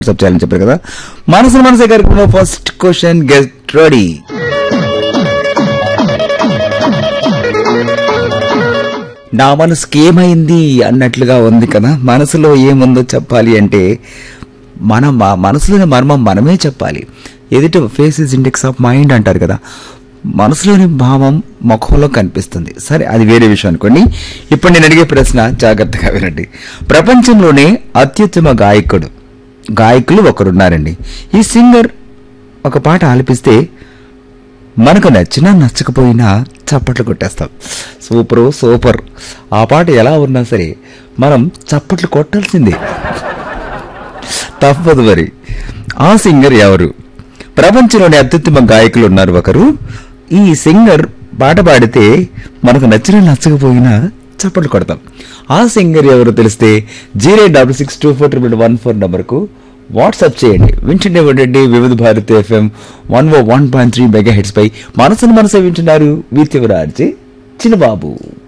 WhatsApp చేయాలని చెప్పారు కదా మనసు మనసే కార్యక్రమంలో ఫస్ట్ క్వశ్చన్ గెట్ రెడీ నా మనసుకి ఏమైంది అన్నట్లుగా ఉంది కదా మనసులో ఏముందో చెప్పాలి అంటే మనం మా మనసులోని మర్మం మనమే చెప్పాలి ఎదుటి face is index of mind అంటారు కదా మనసులోని భావం ముఖంలో కనిపిస్తుంది సరే అది వేరే విషయం అనుకోండి ఇప్పుడు నేను అడిగే ప్రశ్న జాగ్రత్తగా వినండి ప్రపంచంలోనే అత్యుత్తమ గాయకుడు గాయకులు ఒకరున్నారండి ఈ సింగర్ ఒక పాట ఆలపిస్తే మనకు నచ్చినా నచ్చకపోయినా చప్పట్లు కొట్టేస్తాం సూపర్ సూపర్ ఆ పాట ఎలా ఉన్నా సరే మనం చప్పట్లు కొట్టాల్సిందే తప్పదు మరి ఆ సింగర్ ఎవరు ప్రపంచంలోని అత్యుత్తమ గాయకులు ఉన్నారు ఒకరు ఈ సింగర్ పాట పాడితే మనకు నచ్చిన నచ్చకపోయినా చప్పట్లు కొడతాం ఆ సింగర్ ఎవరు తెలిస్తే zero double six two four triple one four నంబర్కు వాట్సాప్ చేయండి వింటుండే ఉండండి Vividh Bharati FM one O one point three megahertz పై మనసును మనసే వింటున్నారు విత్ యువరాజీ చిన్నబాబు